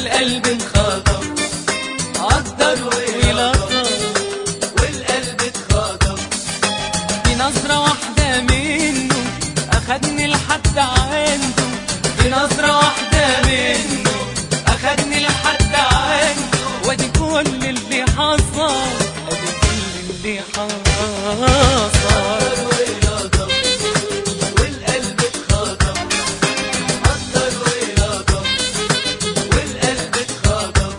والقلب انخطف قدر ولطف والقلب اتخطف بنظرة واحدة منه أخدني لحد عنده بنظرة واحدة منه أخدني لحد عنده وادي كل اللي حصل ادي كل اللي حصل ولطف والقلب اتخطف قدر ولطف والقلب اتخطف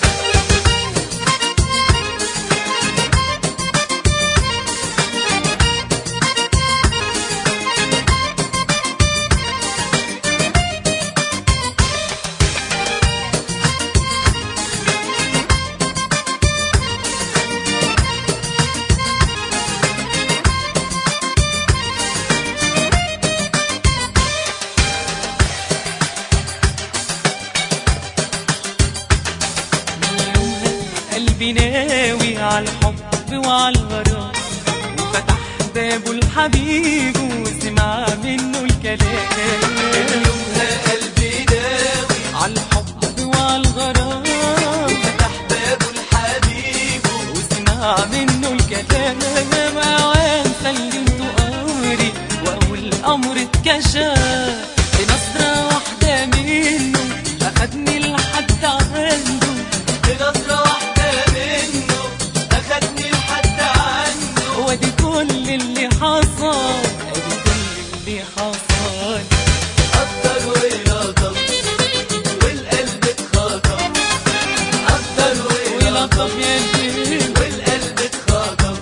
قلبي ناوي على الحب وعلى الغرام وفتح بابه الحبيب وسمع منه الكلام يومها قلبي داوي على الحب وعلى الغرام فتح بابه الحبيب وسمع منه الكلام اوان سلمت امري واول امر اتكشف بنظرة واحدة منه اخدني لحد عنده بنظرة واحدة منه أخدني لحد عنده وادي كل اللي حصل ادي كل اللي حصل قدر ولطف والقلب اتخطف قدر ولطف ولطف يا جيل والقلب اتخطف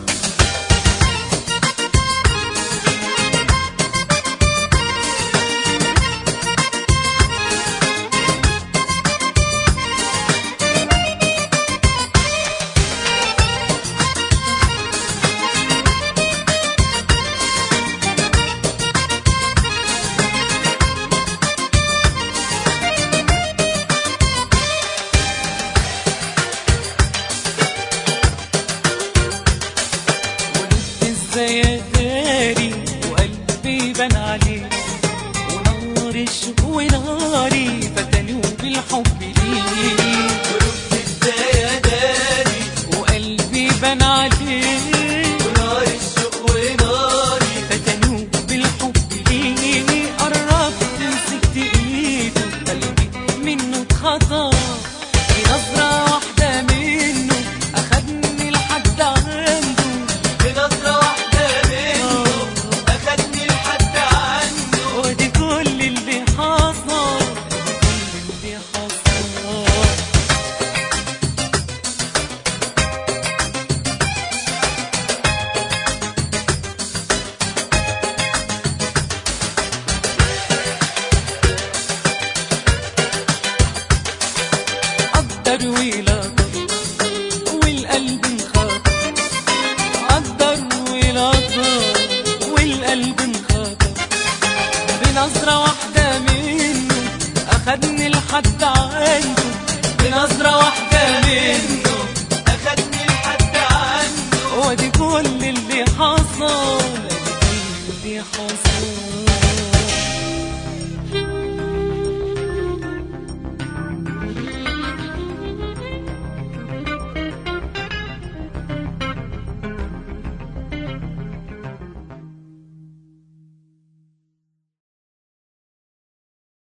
ولدت ازاي اداري وقلبي بان عليه ونار الشوق وناري فتني بالحب ليه ورد ازاي داري وقلبي بان عليه ونار الشوق وناري فتنوب بالحب ليه قربت مسكت ايده قلبي منه اتخطف بنظرة واحدة منه أخدني لحد عنده بنظرة واحدة منه أخدني لحد عنده ودي كل اللي حصل ودي كل اللي حصل قدر ولطف والقلب انخطف قدر ولطف والقلب انخطف بنظرة واحدة منه أخدني لحد عنده بنظرة واحدة منه أخدني لحد عنده ودي كل اللي حصل